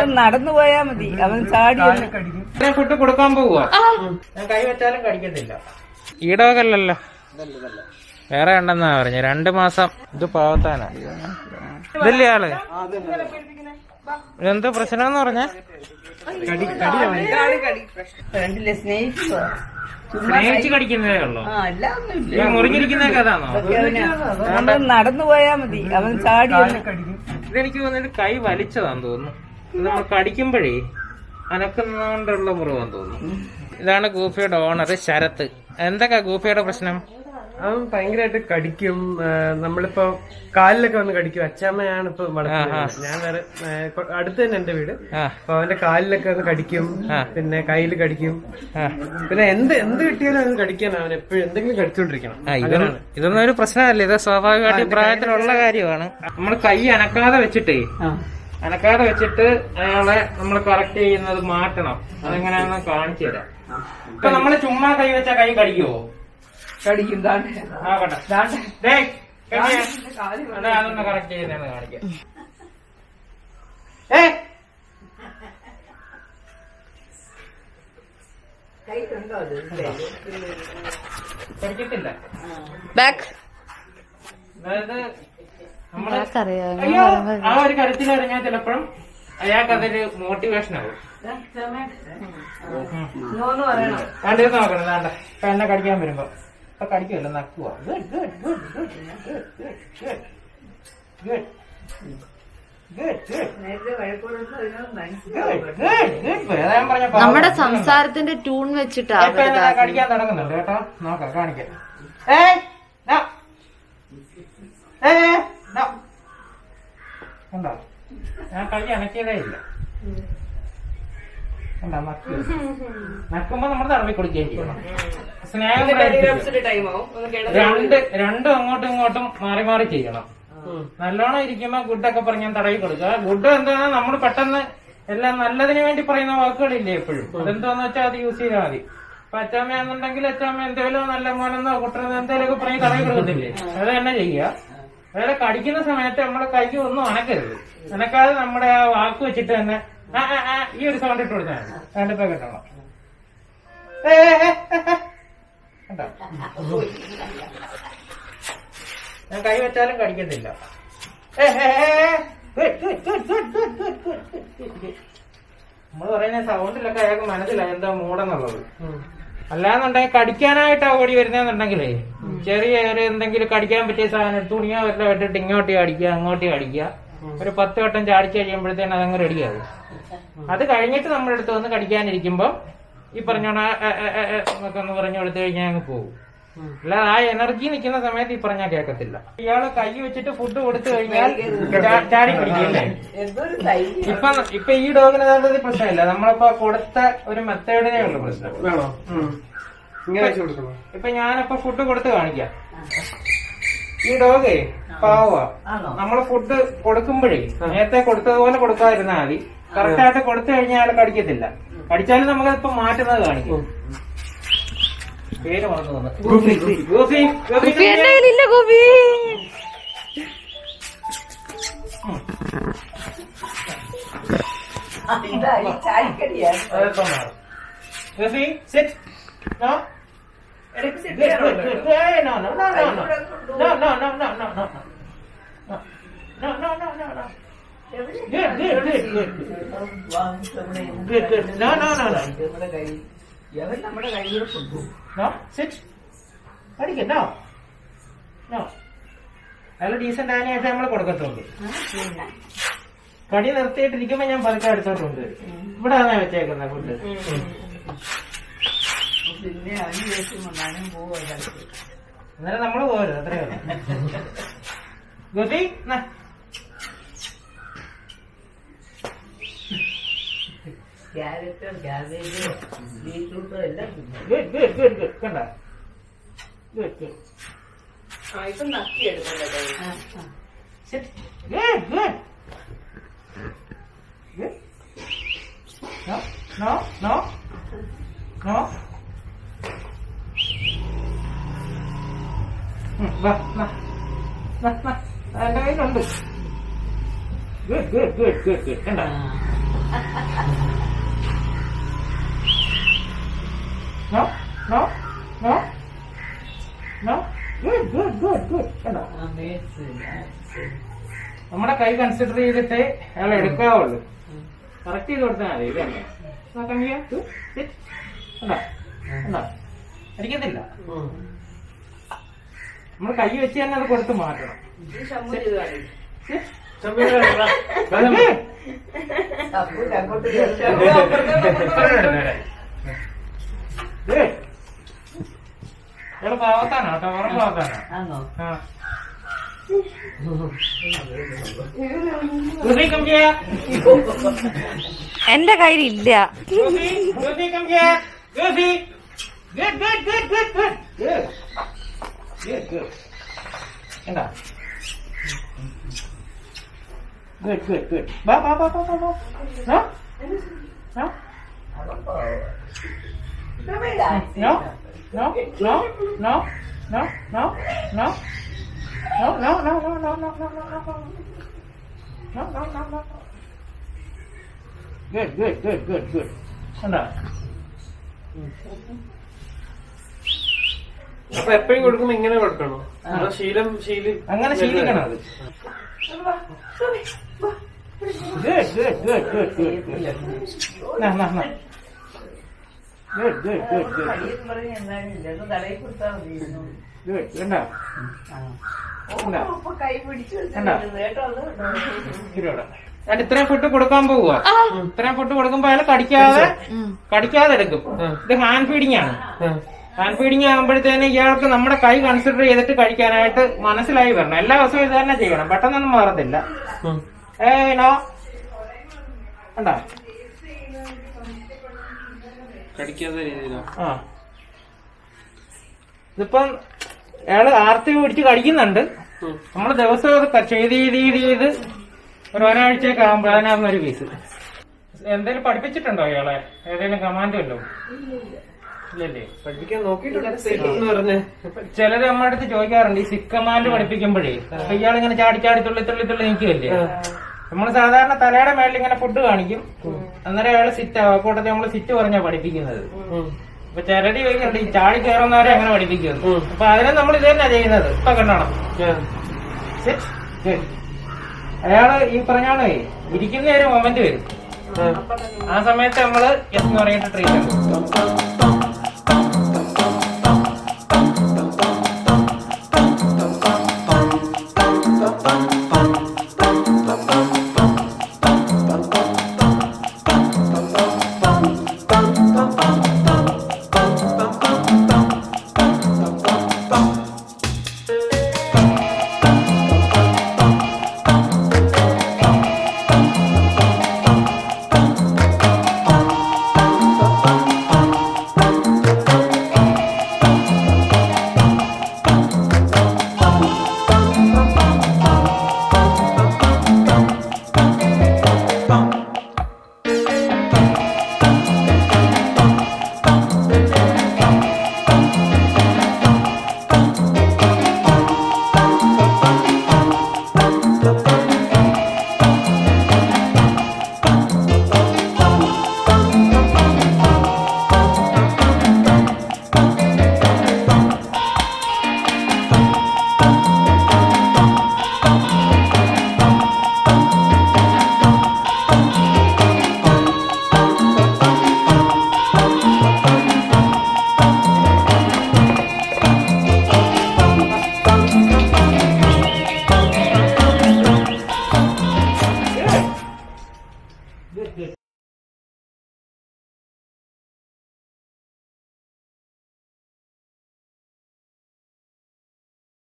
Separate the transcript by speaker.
Speaker 1: നടന്നു പോയാ മതി അവൻ ചാടി വന്ന്
Speaker 2: ഞാൻ ഫുഡ് കൊടുക്കാൻ പോവുക ഞാൻ കൈ വെച്ചാലും കടിക്കത്തില്ല ഈ ഡോഗല്ലല്ലോ വേറെ ഉണ്ടെന്നാ പറഞ്ഞു രണ്ടു മാസം ഇത് പാവത്താനാ ഇതല്ലേ ആള് ഇതെന്തോ പ്രശ്നം എന്ന് പറഞ്ഞ
Speaker 1: ഫ്രണ്ടിലെ സ്നേഹിക്കുക
Speaker 2: സ്നേഹിച്ച് കടിക്കുന്നതേ ഉള്ളൂ
Speaker 1: ആ അല്ല ഒന്നുമില്ല
Speaker 2: ഈ മുറിഞ്ഞിരിക്കുന്നതൊക്കെ അതാണോ
Speaker 1: നമ്മൾ നടന്നു പോയാ മതി അവൻ ചാടി വന്ന്
Speaker 2: ഇതെനിക്ക് തോന്നുന്നു കൈ വലിച്ചതാന്ന് തോന്നുന്നു ഇത് നമ്മൾ കടിക്കുമ്പോഴേ അനക്കുന്നോണ്ടുള്ള മുറിവാന്ന് തോന്നുന്നു ഇതാണ് ഗൂഫിയുടെ ഓണർ ശരത്ത് എന്തൊക്കെയാ ഗൂഫിയുടെ പ്രശ്നം
Speaker 3: അവൻ ഭയങ്കരമായിട്ട് കടിക്കും ആ, നമ്മളിപ്പോ കാലിലൊക്കെ വന്ന് കടിക്കും അച്ഛമ്മയാണ് ഇപ്പൊ വളർത്തുന്നത് ഞാൻ വേറെ ആ, കൊ- അടുത്ത് തന്നെ എന്റെ വീട്
Speaker 2: ആ
Speaker 3: അപ്പൊ അവന്റെ കാലിലൊക്കെ വന്ന് കടിക്കും
Speaker 2: ആ.
Speaker 3: പിന്നെ കയ്യിൽ കടിക്കും
Speaker 2: ആ
Speaker 3: പിന്നെ എന്ത് എന്ത് കിട്ടിയാലും അവന് കടിക്കാൻ അവൻ എപ്പോഴും എന്തെങ്കിലും കടിച്ചോണ്ടിരിക്കണം
Speaker 2: ആ, ഇതൊന്നും ഇതൊന്നും ഒരു പ്രശ്നമല്ല ഇത് സ്വാഭാവികമായിട്ട് ഈ പ്രായത്തിലുള്ള കാര്യമാണ് നമ്മൾ കൈ അനക്കാതെ വെച്ചിട്ടേ അനക്കാതെ വെച്ചിട്ട് അയാളെ നമ്മൾ കറക്റ്റ് ചെയ്യുന്നത് മാറ്റണം അതെങ്ങനെയാണെന്ന് കാണിച്ചു തരാം ഇപ്പൊ നമ്മള് ചുമ്മാ കൈ വെച്ചാ കൈ കടിക്കുവോ
Speaker 1: കടിക്കും താണ്ടെ.
Speaker 2: ആകട്ടെ
Speaker 1: താണ്ടെ.
Speaker 2: ഡേയ്, കൈ
Speaker 1: കാല്
Speaker 2: അതെ അതൊന്ന് കറക്റ്റ് ചെയ്യുന്നതെന്ന് കാണിക്കാം ഏ
Speaker 1: കൈ കണ്ടോ അത്?
Speaker 2: കടിക്കത്തില്ല
Speaker 4: ബാക്ക്
Speaker 2: അതായത് നമ്മള്
Speaker 4: അറിയാം
Speaker 2: അയ്യോ ആ ഒരു കരുത്തിൽ അറിഞ്ഞാൽ ചിലപ്പോഴും അയാൾക്ക് അതൊരു മോട്ടിവേഷൻ ആവും
Speaker 1: നോന്ന് പറയണം
Speaker 2: കണ്ടിരുന്ന് നോക്കണം വേണ്ട ഇപ്പൊ എന്നെ കടിക്കാൻ വരുമ്പോ ഇപ്പൊ കടിക്കുമല്ലോ നക്കുക good good good good good good good good
Speaker 1: നേരത്തെ വഴക്കൂടുന്നത് അതിനോട് മനസ്സിലാവും
Speaker 2: ഗുഡ് ഗുഡ് ഗുഡ് അതാ ഞാൻ പറഞ്ഞ പാവം.
Speaker 4: നമ്മുടെ സംസാരത്തിന്റെ ട്യൂൺ വെച്ചിട്ടാ
Speaker 2: ഇപ്പൊ എന്നെ കടിക്കാൻ തുടങ്ങുന്നുണ്ട് കേട്ടോ നോക്കാം കാണിക്കാം ഏയ് ദാ. ഏയ് ദാ. കണ്ടോ ഞാൻ കൈ അനക്കിയതേ ഇല്ല കണ്ടോ നക്കി നക്കുമ്പോ നമ്മൾ തടവി കൊടുക്കുകയും ചെയ്യണം സ്നേഹം പ്രകടിപ്പിക്കുക.
Speaker 1: ടൈമാവും ഒന്ന് കിടന്ന്
Speaker 2: രണ്ട് രണ്ടും അങ്ങോട്ടും ഇങ്ങോട്ടും മാറി മാറി ചെയ്യണം നല്ലോണം ഇരിക്കുമ്പോ ഗുഡൊക്കെ പറഞ്ഞ് ഞാൻ തടവി കൊടുക്കുക ഗുഡ് എന്താണ് നമ്മൾ പെട്ടെന്ന് എല്ലാം നല്ലതിന് വേണ്ടി പറയുന്ന വാക്കുകളില്ലേ എപ്പോഴും അതെന്തോന്ന് വെച്ചാൽ അത് യൂസ് ചെയ്താൽ മതി ഇപ്പൊ അച്ചാമ്മയാണെന്നുണ്ടെങ്കിൽ അച്ചാമ്മ എന്തെങ്കിലും നല്ല മോനെന്നോ കുട്ടനെന്നോ എന്തെങ്കിലും ഒക്കെ പറഞ്ഞ് തടവി കൊടുക്കുന്നില്ലേ അത് തന്നെ ചെയ്യുക വേറെ കടിക്കുന്ന സമയത്ത് നമ്മളെ കൈക്ക് ഒന്നും അനക്കരുത് അനക്കാതെ നമ്മുടെ ആ വാക്ക് വെച്ചിട്ട് തന്നെ ആ, ആ, ആ, ഈ ഒരു സൗണ്ട് ഇട്ട് കൊടുത്താൽ മതി കണ്ടിപ്പോ കിട്ടണം ഏ, ഏ, ഏ, ഏ, ഏ. കണ്ടോ ഞാൻ കൈ വെച്ചാലും കടിക്കത്തില്ല നമ്മൾ പറയുന്ന സൗണ്ടിലൊക്കെ അയാൾക്ക് മനസ്സിലായി എന്താ മൂടെന്നുള്ളത് അല്ലാന്നുണ്ടെങ്കിൽ കടിക്കാനായിട്ടാ ഓടി വരുന്നതെന്നുണ്ടെങ്കിലേ ചെറിയ ഒരു എന്തെങ്കിലും കടിക്കാൻ പറ്റിയ സാധനം തുണിയോ വല്ല ഇട്ടിട്ട് ഇങ്ങോട്ട് അടിക്കുക അങ്ങോട്ട് അടിക്കുക ഒരു പത്ത് വട്ടം ചാടിച്ച് കഴിയുമ്പോഴത്തേന് അതങ്ങ് റെഡിയാകും അത് കഴിഞ്ഞിട്ട് നമ്മുടെ അടുത്ത് വന്ന് കടിക്കാനിരിക്കുമ്പം ഈ പറഞ്ഞോണ എന്നൊക്കെ ഒന്ന് പറഞ്ഞു കൊടുത്തു കഴിഞ്ഞാൽ അങ്ങ് പോകും അല്ലാതെ ആ എനർജി നിൽക്കുന്ന സമയത്ത് ഈ പറഞ്ഞാൽ കേൾക്കത്തില്ല ഇയാള് കൈ വെച്ചിട്ട് ഫുഡ് കൊടുത്തു കഴിഞ്ഞാൽ ചാ- ചാടി പിടിക്കില്ലേ
Speaker 1: എന്തൊരു ധൈര്യം
Speaker 2: ഇപ്പൊ ഇപ്പൊ ഈ ഡോഗിന് അതൊരു പ്രശ്നമില്ല നമ്മളിപ്പോ കൊടുത്ത ഒരു മെത്തേഡിനേ ഉള്ളു പ്രശ്നം
Speaker 3: വേണോ ഇങ്ങനെ വെച്ച് കൊടുക്കണോ
Speaker 2: ഇപ്പൊ ഞാനിപ്പോ ഫുഡ് കൊടുത്ത് കാണിക്കാം ഈ ഡോഗേ പാവാ
Speaker 1: ആണോ?
Speaker 2: നമ്മള് ഫുഡ് കൊടുക്കുമ്പോഴേ നേരത്തെ കൊടുത്തതുപോലെ കൊടുക്കാതിരുന്നാ മതി കറക്റ്റ് ആയിട്ട് കൊടുത്തു കഴിഞ്ഞാൽ അയാൾ കടിക്കത്തില്ല കടിച്ചാലും നമുക്കതിപ്പോ മാറ്റുന്നത് കാണിക്കും പേര് മറന്നു വന്നു ഗൂഫി ഗൂഫി
Speaker 4: ഗോപി എന്റെ കയ്യിലില്ല ഗോപി
Speaker 1: ഇതാ ഈ ചാടിക്കടിയാണ്
Speaker 2: അതിപ്പോ മാറും ഗൂഫി സിറ്റ് നോ
Speaker 1: ഇടയ്ക്ക് sit
Speaker 2: Good,
Speaker 1: ചെയ്യണോ?
Speaker 2: good, good. Hey, no, no, no, no, no. No, no, no, no, no, no. No, no, no, no, no. Good, good, good, good. Good, good. No, no, no, no.
Speaker 1: നമ്മുടെ കൈ അവൻ നമ്മുടെ കൈകൂടെ കൊണ്ടുപോകും
Speaker 2: No, sit. അടിക്ക no. No. അയാൾ decent ആയതിനു നമ്മൾ കൊടുക്കത്തുള്ളൂ കടി നിർത്തിയിട്ടിരിക്കുമ്പോ ഞാൻ പതുക്കെ എടുത്തോട്ടുണ്ട് ഇവിടെ ആണ് വെച്ചേക്കുന്നത് ഫുഡ്
Speaker 1: പിന്നെ അവന് ദേഷ്യം വന്നാലും പോവും
Speaker 2: അന്നേരം നമ്മള് പോരും അത്രേ ഉള്ളൂ ഗോപി നാ.
Speaker 1: ക്യാരറ്റ് ക്യാബേജ് ബീറ്റ്റൂട്ട് എല്ലാം തിന്നും.
Speaker 2: Good, good, good, good. കണ്ട Good, good.
Speaker 1: ഇപ്പൊ നക്കി എടുക്കണ്ടേ
Speaker 2: Sit. Good, good. Good. No, no, no. No. ഉം, വാ, വാ. വാ, വാ. എന്റെ കയ്യിലുണ്ട് good good good good good കണ്ട നമ്മുടെ കൈ കൺസിഡർ ചെയ്തിട്ട് അയാൾ എടുക്കാവുള്ളൂ കറക്റ്റ് ചെയ്ത് കൊടുത്താൽ മതി ഇതല്ലേ നോക്കാം മിയ. ഇത്, sit. കണ്ടോ? കണ്ടോ? അടിക്കത്തില്ല നമ്മൾ കൈ വെച്ച് തന്നെ അത് കൊടുത്ത് മാറ്റണം Sit. Okay. Good. ഇയാള് പാവത്താനോ കേട്ടോ ഉറപ്പ് പാവത്താനോ
Speaker 1: ആണോ
Speaker 2: ആ Goofy, come here.
Speaker 4: എന്റെ കയ്യിലില്ല
Speaker 2: Goofy, Goofy, come here. Goofy. Good, good, good, good, good. Good. Good, good. എന്താ Good, good, good. വാ, വാ, വാ, വാ, വാ, വാ. No? No? No? No? No? No? No? No? No? No? No, no, no, no, no, no, no, no, no, no. No, no, no, no, no. Good, good, good, good, good. കണ്ടോ
Speaker 3: അപ്പൊ എപ്പോഴും കൊടുക്കുമ്പോ ഇങ്ങനെ കൊടുക്കണോ അതോ ശീലം ശീലി
Speaker 2: അങ്ങനെ ശീലിക്കണം അത് Good, good, good, good, good, good. നാ, നാ, നാ. Good, good, good, good, good.
Speaker 1: പറഞ്ഞ് എന്തായാലും ഇല്ല ഒന്ന് തടയിൽ കൊടുത്താൽ മതിയായിരുന്നു
Speaker 2: Good. കണ്ടോ കണ്ടോ
Speaker 1: അപ്പൊ കൈ പിടിച്ചു
Speaker 2: കണ്ടോ?
Speaker 1: കേട്ടോ അത്
Speaker 2: ഇരുവിടെ. ഞാൻ ഇത്രയും ഫുഡ് കൊടുക്കാൻ പോവുക ഇത്രയും ഫുഡ് കൊടുക്കുമ്പോ അയാൾ കടിക്കാതെ കടിക്കാതെ എടുക്കും ഇത് ഹാൻഡ് ഫീഡിംഗ് ആണ് ഹാൻഡ് ഫീഡിംഗ് ആകുമ്പോഴത്തേന് ഇയാൾക്ക് നമ്മുടെ കൈ കൺസിഡർ ചെയ്തിട്ട് കഴിക്കാനായിട്ട് മനസ്സിലായി വരണം എല്ലാ ദിവസവും ഇത് തന്നെ ചെയ്യണം പെട്ടെന്നൊന്നും മാറത്തില്ല ഏയ് നോ കണ്ടോ
Speaker 3: കടിക്കാത്ത രീതിയിലോ
Speaker 2: ആ ഇതിപ്പം അയാള് ആർത്തി പിടിച്ച് കഴിക്കുന്നുണ്ട് നമ്മൾ ദിവസം അത് ക- ചെയ്ത് ചെയ്ത് ചെയ്ത് ചെയ്ത് ഒരു ഒരാഴ്ചയൊക്കെ ആകുമ്പോഴാണ് ഒരു പീസ് എന്തേലും പഠിപ്പിച്ചിട്ടുണ്ടോ ഇയാളെ ഏതെങ്കിലും കമാൻഡ് വല്ലോ ഇല്ലല്ലേ
Speaker 3: പഠിപ്പിക്കാൻ നോക്കിയിട്ടുണ്ട് എന്ന് പറഞ്ഞ്
Speaker 2: ചിലര് നമ്മുടെ അടുത്ത് ചോദിക്കാറുണ്ട് ഈ സിക്ക് കമാൻഡ് പഠിപ്പിക്കുമ്പോഴേ അപ്പൊ ഇയാളിങ്ങനെ ചാടി ചാടി തുള്ളി തുള്ളി തുള്ളി നിൽക്കുമല്ലേ നമ്മൾ സാധാരണ തലയുടെ മേളിൽ ഇങ്ങനെ ഫുഡ് കാണിക്കും അന്നേരം അയാൾ സിറ്റ് കൂട്ടത്തിൽ നമ്മൾ സിറ്റ് പറഞ്ഞാ പഠിപ്പിക്കുന്നത് അപ്പൊ ചിലര് ചോദിക്കുന്നുണ്ട് ഈ ചാടി കയറുന്നവരെ അങ്ങനെ പഠിപ്പിക്കുന്നത് അപ്പൊ അതിനെ നമ്മൾ ഇത് തന്നെ ചെയ്യുന്നത് ഇപ്പൊ കണ്ടോണം Sit. Good. അയാള് ഈ പറഞ്ഞോളേ ഇരിക്കുന്ന ഒരു മൊമെന്റ് വരും ആ സമയത്ത് നമ്മള് എന്ന് പറഞ്ഞിട്ട് ട്രീറ്റ് ചെയ്യും